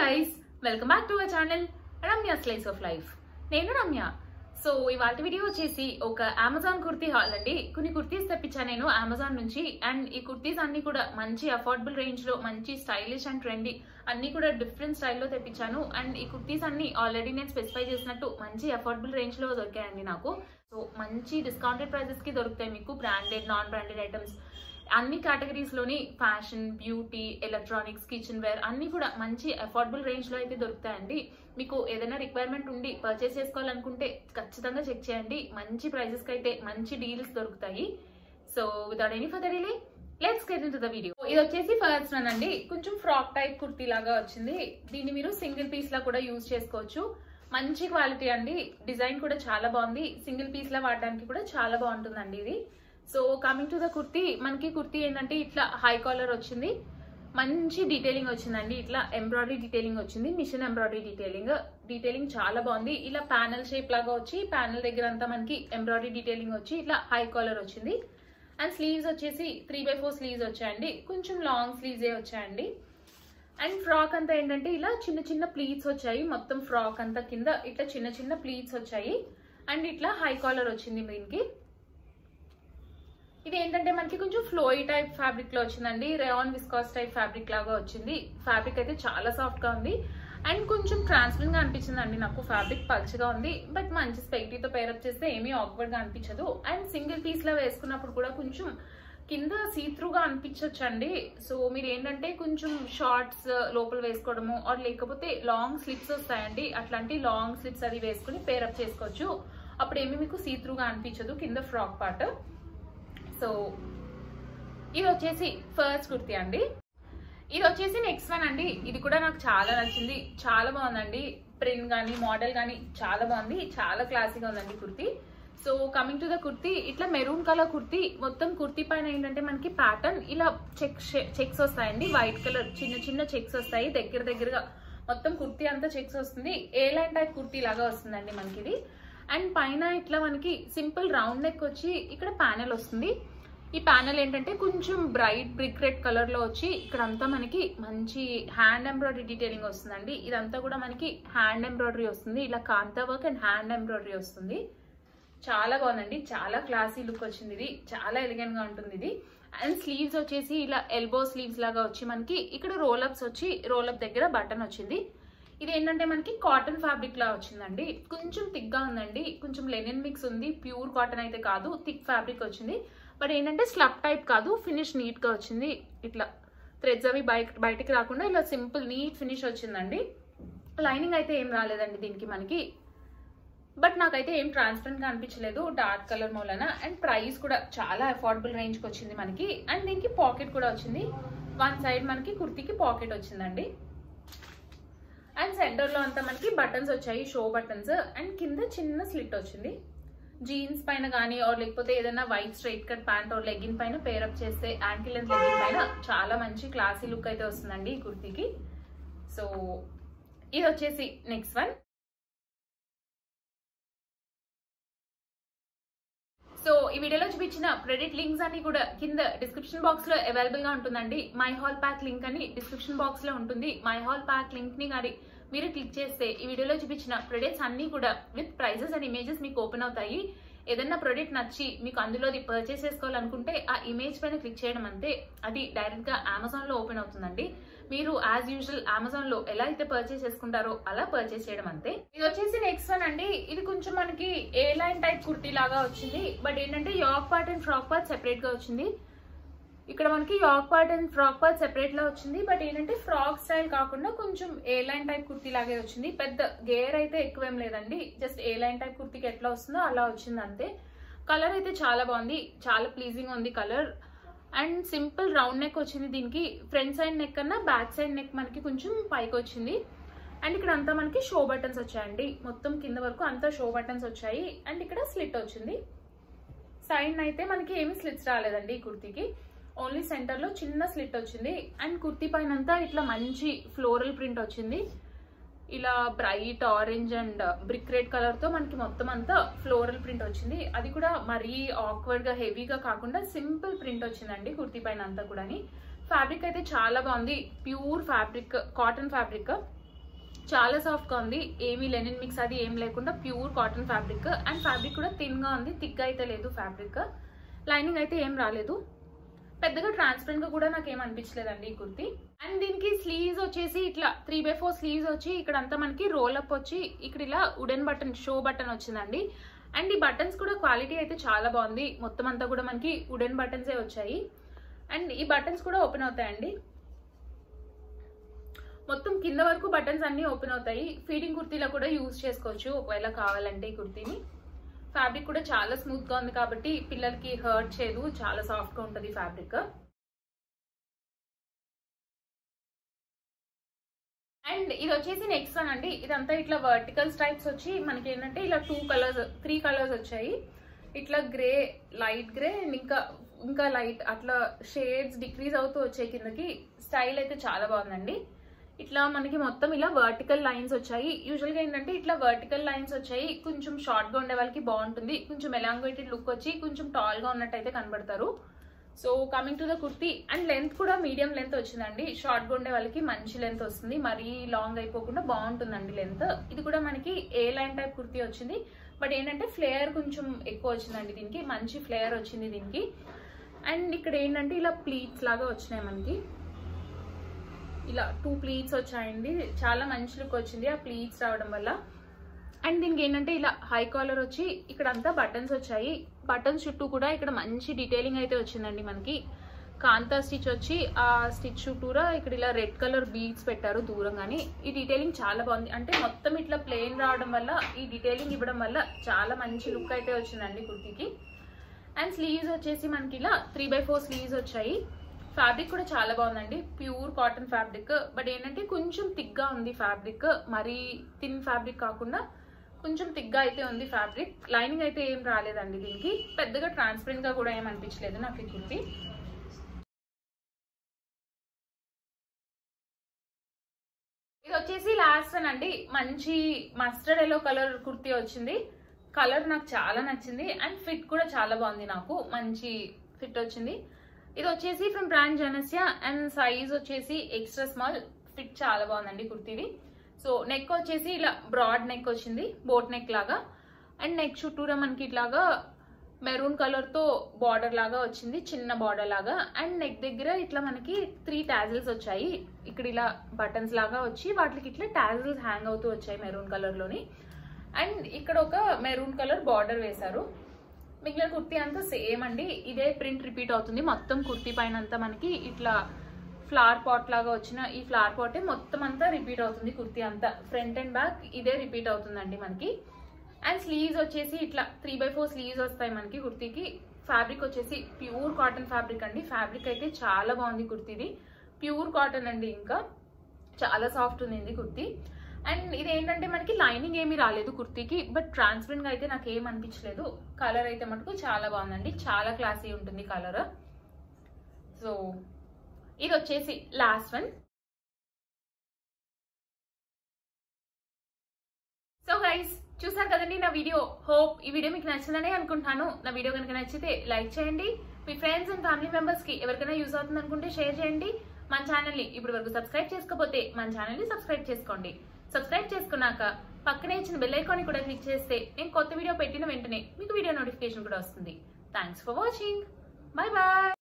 guys welcome back to our channel Ramya slice of life నేను Ramya so ఇవాళ video వచ్చేసి ఒక అమెజాన్ కుర్తీ హాల్ అండి కొన్ని కుర్తీస్ తెప్పించాను నేను అమెజాన్ నుంచి అండ్ ఈ కుర్తీస్ అన్ని కూడా మంచి అఫోర్డబుల్ రేంజ్ లో మంచి స్టైలిష్ అండ్ ట్రెండీ అన్ని కూడా డిఫరెంట్ స్టైల్లో తెప్పించాను అండ్ ఈ కుర్తీస్ అన్ని ఆల్రెడీ నేను స్పెసిఫై చేసినట్టు మంచి అఫోర్డబుల్ రేంజ్ లో దొరికాయండి నాకు సో మంచి డిస్కౌంటెడ్ ప్రైసెస్ కి దొరుకుతాయి మీకు బ్రాండెడ్ నాన్ బ్రాండెడ్ ఐటమ్స్ అన్ని కేటగిరీస్ లోని fashion beauty electronics kitchenware అన్ని కూడా మంచి అఫోర్డబుల్ రేంజ్ లో అయితే దొరుకుతాయండి మీకు ఏదైనా రిక్వైర్మెంట్ ఉండి పర్చేస్ చేసుకోవాలనుకుంటే ఖచ్చితంగా చెక్ చేయండి మంచి ప్రైజెస్ కి అయితే మంచి డీల్స్ దొరుకుతాయి so without any further delay let's get into the video ఇది వచ్చేసి ఫస్ట్ వన్ అండి కొంచెం ఫ్రాక్ టైప్ కుర్తీ లాగా వచ్చింది దీన్ని మీరు సింగిల్ పీస్ లా కూడా యూజ్ చేసుకోవచ్చు మంచి క్వాలిటీ అండి డిజైన్ కూడా చాలా బాగుంది సింగిల్ పీస్ లా వాడడానికి కూడా చాలా బాగుంటుందండి ఇది so coming to the kurti మనకి కుర్తీ ఏంటంటే ఇట్లా హై కాలర్ వచ్చింది మంచి డీటెయిలింగ్ వచ్చిందండి ఇట్లా ఎంబ్రాయిడరీ డీటెయిలింగ్ వచ్చింది మిషన్ ఎంబ్రాయిడరీ డీటెయిలింగ్ డీటెయిలింగ్ చాలా బాగుంది ఇలా ప్యానల్ షేప్ లాగా వచ్చి ప్యానల్ దగ్గర అంతా మనకి ఎంబ్రాయిడరీ డీటెయిలింగ్ వచ్చి ఇట్లా హై కాలర్ వచ్చింది అండ్ స్లీవ్స్ వచ్చేసి త్రీ బై ఫోర్ స్లీవ్స్ వచ్చాయండి కొంచెం లాంగ్ స్లీవ్సే వచ్చాయండి అండ్ ఫ్రాక్ అంతా ఏంటంటే ఇలా చిన్న చిన్న ప్లీట్స్ వచ్చాయి మొత్తం ఫ్రాక్ అంతా కింద ఇట్లా చిన్న చిన్న ప్లీట్స్ వచ్చాయి అండ్ ఇట్లా హై కాలర్ వచ్చింది దీనికి ఇది ఏంటంటే మనకి కొంచెం ఫ్లోయి టైప్ ఫ్యాబ్రిక్ లో వచ్చిందండి రేయాన్ విస్కాస్ టైప్ ఫ్యాబ్రిక్ లాగా వచ్చింది ఫ్యాబ్రిక్ అయితే చాలా సాఫ్ట్ గా ఉంది అండ్ కొంచెం ట్రాన్స్పరెంట్ గా అనిపించిందండి నాకు ఫ్యాబ్రిక్ పల్చగా ఉంది బట్ మంచి స్పెక్టీతో పేరప్ చేస్తే ఏమీ ఆక్వర్డ్ గా అనిపించదు అండ్ సింగిల్ పీస్ లో వేసుకున్నప్పుడు కూడా కొంచెం కింద సీత్రూగా అనిపించవచ్చు అండి సో మీరు ఏంటంటే కొంచెం షార్ట్స్ లోపల వేసుకోవడము ఆర్ లేకపోతే లాంగ్ స్లిప్స్ వస్తాయండి అట్లాంటి లాంగ్ స్లిప్స్ అది వేసుకుని పేరప్ చేసుకోవచ్చు అప్పుడు ఏమీ మీకు సీత్రూగా అనిపించదు కింద ఫ్రాక్ పార్ట్ సో ఇది వచ్చేసి ఫస్ట్ కుర్తీ అండి ఇది వచ్చేసి నెక్స్ట్ వన్ అండి ఇది కూడా నాకు చాలా నచ్చింది చాలా బాగుందండి ప్రింట్ కానీ మోడల్ కానీ చాలా బాగుంది చాలా క్లాసీగా ఉందండి kurti so coming to the kurti ఇట్లా మెరూన్ కలర్ కుర్తీ మొత్తం కుర్తీ పైన ఏంటంటే మనకి ప్యాటర్న్ ఇలా చెక్స్ చెక్స్ వస్తాయండి వైట్ కలర్ చిన్న చిన్న చెక్స్ వస్తాయి దగ్గర దగ్గరగా మొత్తం కుర్తీ అంతా చెక్స్ వస్తుంది ఏ లైన్ టైప్ కుర్తీ లాగా వస్తుందండి మనకి ఇది అండ్ పైన ఇట్లా మనకి సింపుల్ రౌండ్ నెక్ వచ్చి ఇక్కడ ప్యానెల్ వస్తుంది ఈ ప్యానెల్ ఏంటంటే కొంచెం బ్రైట్ బ్రిక్ రెడ్ కలర్ లో వచ్చి ఇక్కడ అంతా మనకి మంచి హ్యాండ్ ఎంబ్రాయిడరీ డీటెయిలింగ్ వస్తుందండి ఇదంతా కూడా మనకి హ్యాండ్ ఎంబ్రాయిడరీ వస్తుంది ఇలా kantha work and hand embroidery వస్తుంది చాలా బాగుందండి చాలా క్లాసీ లుక్ వచ్చింది ఇది చాలా ఎలిగెంట్ గా ఉంటుంది ఇది అండ్ స్లీవ్స్ వచ్చేసి ఇలా ఎల్బో స్లీవ్స్ లాగా వచ్చి మనకి ఇక్కడ రోల్ అప్స్ వచ్చి రోల్ అప్ దగ్గర బటన్ వచ్చింది ఇది ఏంటంటే మనకి కాటన్ ఫ్యాబ్రిక్ లా వచ్చిందండి కొంచెం థిక్ గా ఉందండి కొంచెం లెనిన్ మిక్స్ ఉంది ప్యూర్ కాటన్ అయితే కాదు థిక్ ఫ్యాబ్రిక్ వచ్చింది బట్ ఏంటంటే స్లబ్ టైప్ కాదు ఫినిష్ నీట్ గా వచ్చింది ఇట్లా థ్రెడ్స్ అవి బయట బయటికి రాకుండా ఇలా సింపుల్ నీట్ ఫినిష్ వచ్చిందండి లైనింగ్ అయితే ఏం రాలేదండి దీనికి మనకి బట్ నాకైతే ఏం ట్రాన్స్పరెంట్ గా అనిపించలేదు డార్క్ కలర్ మూలన అండ్ ప్రైస్ కూడా చాలా అఫోర్డబుల్ రేంజ్ కి వచ్చింది మనకి అండ్ దీనికి పాకెట్ కూడా వచ్చింది వన్ సైడ్ మనకి కుర్తీకి పాకెట్ వచ్చిందండి అండ్ సెంటర్ లో అంతా మనకి బటన్స్ వచ్చాయి షో బటన్స్ అండ్ కింద చిన్న స్లిట్ వచ్చింది జీన్స్ పైన కానీ ఆర్ లేకపోతే ఏదైనా white straight cut pant or legging పైన పేరప్ చేస్తే యాంకిల్ లెంత్ లెగిన్ పైన చాలా మంచి క్లాసీ లుక్ అయితే వస్తుందండి ఈ కుర్తీకి సో ఇది వచ్చేసి నెక్స్ట్ వన్ సో ఈ వీడియోలో చూపించిన క్రెడిట్ లింక్స్ అన్ని కూడా కింద డిస్క్రిప్షన్ బాక్స్ లో అవైలబుల్ గా ఉంటుందండి మై హాల్ ప్యాక్ లింక్ అని డిస్క్రిప్షన్ బాక్స్ లో ఉంటుంది మై హాల్ ప్యాక్ లింక్ ని కానీ మీరు క్లిక్ చేస్తే ఈ వీడియోలో చూపించిన ప్రొడక్ట్స్ అన్ని కూడా విత్ ప్రైజెస్ అండ్ ఇమేజెస్ మీకు ఓపెన్ అవుతాయి ఏదైనా ప్రొడక్ట్ నచ్చి మీకు అందులోది పర్చేస్ చేసుకోవాలనుకుంటే ఆ ఇమేజ్ పైన క్లిక్ చేయడం అంతే అది డైరెక్ట్ గా అమెజాన్ లో ఓపెన్ అవుతుందండి మీరు యాజ్ యూజువల్ అమెజాన్ లో ఎలా అయితే పర్చేస్ చేసుకుంటారో అలా పర్చేస్ చేయడం అంతే ఇది వచ్చేసి నెక్స్ట్ వన్ అండి ఇది కొంచెం మనకి ఏ లైన్ టైప్ కుర్తీ లాగా వచ్చింది బట్ ఏంటంటే yoke part and frock part separate గా వచ్చింది ఇక్కడ మనకి yoke part and frock part separate లా వచ్చింది బట్ ఏంటంటే ఫ్రాక్ స్టైల్ కాకుండా కొంచెం ఏ లైన్ టైప్ కుర్తీ లాగే వచ్చింది పెద్ద గేర్ అయితే ఎక్కువేం లేదండి జస్ట్ ఏ లైన్ టైప్ కుర్తీకి ఎట్లా వస్తుందో అలా వచ్చింది అంతే కలర్ అయితే చాలా బాగుంది చాలా ప్లీజింగ్ ఉంది colour and simple round neck వచ్చింది దీనికి ఫ్రంట్ సైడ్ నెక్ కన్నా బ్యాక్ సైడ్ నెక్ మనకి కొంచెం పైకి వచ్చింది అండ్ ఇక్కడ అంతా మనకి షో బటన్స్ వచ్చాయండి మొత్తం కింద వరకు అంతా షో బటన్స్ వచ్చాయి అండ్ ఇక్కడ స్లిట్ వచ్చింది సైడ్ అయితే మనకి ఏమి స్లిట్స్ రాలేదండి ఈ కుర్తీకి ఓన్లీ సెంటర్ లో చిన్న స్లిట్ వచ్చింది అండ్ కుర్తీ పైన అంతా ఇట్లా మంచి ఫ్లోరల్ ప్రింట్ వచ్చింది ఇలా bright orange and brick red colour తో మనకి మొత్తం అంతా ఫ్లోరల్ ప్రింట్ వచ్చింది అది కూడా మరీ ఆక్వర్డ్ గా హెవీగా కాకుండా సింపుల్ ప్రింట్ వచ్చిందండి కుర్తీ పైన అంతా కూడా ఫ్యాబ్రిక్ అయితే చాలా బాగుంది ప్యూర్ ఫ్యాబ్రిక్ కాటన్ ఫ్యాబ్రిక్ చాలా సాఫ్ట్గా ఉంది ఏమీ లెనిన్ మిక్స్ అది ఏం లేకుండా pure cotton fabric and fabric కూడా థిన్గా ఉంది థిక్గా అయితే లేదు ఫ్యాబ్రిక్ లైనింగ్ అయితే ఏం రాలేదు పెద్దగా ట్రాన్స్పరెంట్ గా కూడా నాకు ఏం అనిపించలేదండి ఈ కుర్తి అండ్ దీనికి స్లీవ్స్ వచ్చేసి ఇట్లా త్రీ బై ఫోర్ స్లీవ్స్ వచ్చి ఇక్కడ అంతా మనకి రోల్ అప్ వచ్చి ఇక్కడ ఇలా వుడెన్ బటన్ షో బటన్ వచ్చిందండి అండ్ ఈ బటన్స్ కూడా క్వాలిటీ అయితే చాలా బాగుంది మొత్తం అంతా కూడా మనకి వుడెన్ బటన్సే వచ్చాయి అండ్ ఈ బటన్స్ కూడా ఓపెన్ అవుతాయండి మొత్తం కింద వరకు బటన్స్ అన్ని ఓపెన్ అవుతాయి ఫీడింగ్ కుర్తీలో కూడా యూజ్ చేసుకోవచ్చు ఒకవేళ కావాలంటే ఈ కుర్తీని ఫ్యాబ్రిక్ కూడా చాలా స్మూత్ గా ఉంది కాబట్టి పిల్లలకి హర్ట్ చేయదు చాలా సాఫ్ట్ గా ఉంటుంది ఫ్యాబ్రిక్ అండ్ ఇది వచ్చేసి నెక్స్ట్ వన్ అండి ఇదంతా ఇట్లా వర్టికల్ స్ట్రైప్స్ వచ్చి మనకి ఏంటంటే ఇలా టూ కలర్స్ త్రీ కలర్స్ వచ్చాయి ఇట్లా గ్రే లైట్ గ్రే అండ్ ఇంకా ఇంకా లైట్ అట్లా షేడ్స్ డిక్రీజ్ అవుతూ వచ్చాయి కిందకి స్టైల్ అయితే చాలా బాగుందండి ఇట్లా మనకి మొత్తం ఇలా వర్టికల్ లైన్స్ వచ్చాయి యూజువల్గా ఏంటంటే ఇట్లా వర్టికల్ లైన్స్ వచ్చాయి కొంచెం షార్ట్గా ఉండే వాళ్ళకి బాగుంటుంది కొంచెం ఎలాంగేటెడ్ లుక్ వచ్చి కొంచెం టాల్గా ఉన్నట్టయితే కనబడతారు so coming to the kurti and length కూడా మీడియం లెంత్ వచ్చిందండి షార్ట్గా ఉండే వాళ్ళకి మంచి లెంత్ వస్తుంది మరీ లాంగ్ అయిపోకుండా బాగుంటుందండి లెంత్ ఇది కూడా మనకి ఏ లైన్ టైప్ కుర్తీ వచ్చింది బట్ ఏంటంటే ఫ్లేయర్ కొంచెం ఎక్కువ వచ్చిందండి దీనికి మంచి ఫ్లేయర్ వచ్చింది దీనికి అండ్ ఇక్కడ ఏంటంటే ఇలా ప్లీట్స్ లాగా వచ్చినాయి మనకి ఇలా టూ ప్లీట్స్ వచ్చాయండి చాలా మంచి లుక్ వచ్చింది ఆ ప్లీట్స్ రావడం వల్ల అండ్ దీనికి ఏంటంటే ఇలా హై కాలర్ వచ్చి ఇక్కడ అంతా బటన్స్ వచ్చాయి బటన్స్ చుట్టూ కూడా ఇక్కడ మంచి డీటెయిలింగ్ అయితే వచ్చిందండి మనకి కాంతా స్టిచ్ వచ్చి ఆ స్టిచ్ చుట్టూరా ఇక్కడ ఇలా రెడ్ కలర్ బీడ్స్ పెట్టారు దూరంగాని ఈ డీటెయిలింగ్ చాలా బాగుంది అంటే మొత్తం ఇట్లా ప్లెయిన్ రావడం వల్ల ఈ డీటెయిలింగ్ ఇవ్వడం వల్ల చాలా మంచి లుక్ అయితే వచ్చిందండి కుర్తీకి అండ్ స్లీవ్స్ వచ్చేసి మనకి ఇలా త్రీ బై ఫోర్ స్లీవ్స్ వచ్చాయి ఫ్యాబ్రిక్ కూడా చాలా బాగుందండి ప్యూర్ కాటన్ ఫ్యాబ్రిక్ బట్ ఏంటంటే కొంచెం థిక్గా ఉంది ఫ్యాబ్రిక్ మరీ థిన్ ఫ్యాబ్రిక్ కాకుండా కొంచెం థిక్గా అయితే ఉంది ఫ్యాబ్రిక్ లైనింగ్ అయితే ఏం రాలేదండి దీనికి పెద్దగా ట్రాన్స్పరెంట్ గా కూడా ఏం అనిపించలేదు నాకు ఈ కుర్తి ఇది వచ్చేసి లాస్ట్ వన్ అండి మంచి మస్టర్డ్ ఎల్లో కలర్ కుర్తి వచ్చింది కలర్ నాకు చాలా నచ్చింది అండ్ ఫిట్ కూడా చాలా బాగుంది నాకు మంచి ఫిట్ వచ్చింది ఇది వచ్చేసి from brand Janasya and size వచ్చేసి ఎక్స్ట్రా స్మాల్ ఫిట్ చాలా బాగుందండి కుర్తీది సో నెక్ వచ్చేసి ఇలా బ్రాడ్ నెక్ వచ్చింది బోట్ నెక్ లాగా అండ్ నెక్ చుట్టూరా మనకి ఇట్లాగా మెరూన్ కలర్ తో బార్డర్ లాగా వచ్చింది చిన్న బార్డర్ లాగా అండ్ నెక్ దగ్గర ఇట్లా మనకి త్రీ టాజిల్స్ వచ్చాయి ఇక్కడ ఇలా బటన్స్ లాగా వచ్చి వాటికి ఇట్లా టాజిల్స్ హ్యాంగ్ అవుతూ వచ్చాయి మెరూన్ కలర్ లోని అండ్ ఇక్కడ ఒక మెరూన్ కలర్ బార్డర్ వేశారు మిగిలిన కుర్తీ అంతా సేమ్ అండి ఇదే ప్రింట్ రిపీట్ అవుతుంది మొత్తం కుర్తీ పైన అంతా మనకి ఇట్లా ఫ్లవర్ పాట్ లాగా వచ్చిన ఈ ఫ్లవర్ పాటే మొత్తం అంతా రిపీట్ అవుతుంది కుర్తీ అంతా ఫ్రంట్ అండ్ బ్యాక్ ఇదే రిపీట్ అవుతుందండి మనకి అండ్ స్లీవ్స్ వచ్చేసి ఇట్లా త్రీ బై ఫోర్ స్లీవ్స్ వస్తాయి మనకి కుర్తీకి ఫ్యాబ్రిక్ వచ్చేసి ప్యూర్ కాటన్ ఫ్యాబ్రిక్ అండి ఫ్యాబ్రిక్ అయితే చాలా బాగుంది కుర్తీది ప్యూర్ కాటన్ అండి ఇంకా చాలా సాఫ్ట్ ఉంది కుర్తీ అండ్ ఇది ఏంటంటే మనకి లైనింగ్ ఏమీ రాలేదు కుర్తీకి బట్ ట్రాన్స్పరెంట్ గా అయితే నాకు ఏం అనిపించలేదు కలర్ అయితే మటుకు చాలా బాగుందండి చాలా క్లాసీ ఉంటుంది కలర్ సో ఇది వచ్చేసి లాస్ట్ వన్ సో గైస్ చూసారు కదండి నా వీడియో హోప్ ఈ వీడియో మీకు నచ్చిందనే అనుకుంటున్నాను నా వీడియో కనుక నచ్చితే లైక్ చేయండి మీ ఫ్రెండ్స్ అండ్ ఫ్యామిలీ మెంబర్స్ కి ఎవరికైనా యూజ్ అవుతుంది అనుకుంటే షేర్ చేయండి మన ఛానల్ ని ఇప్పుడు వరకు సబ్స్క్రైబ్ చేసుకోకపోతే మన ఛానల్ ని సబ్స్క్రైబ్ చేసుకోండి సబ్స్క్రైబ్ చేసుకున్నాక పక్కనే ఇచ్చిన బెల్ ఐకాన్ కూడా క్లిక్ చేస్తే నేను కొత్త వీడియో పెట్టిన వెంటనే మీకు వీడియో నోటిఫికేషన్ కూడా వస్తుంది thanks for watching bye bye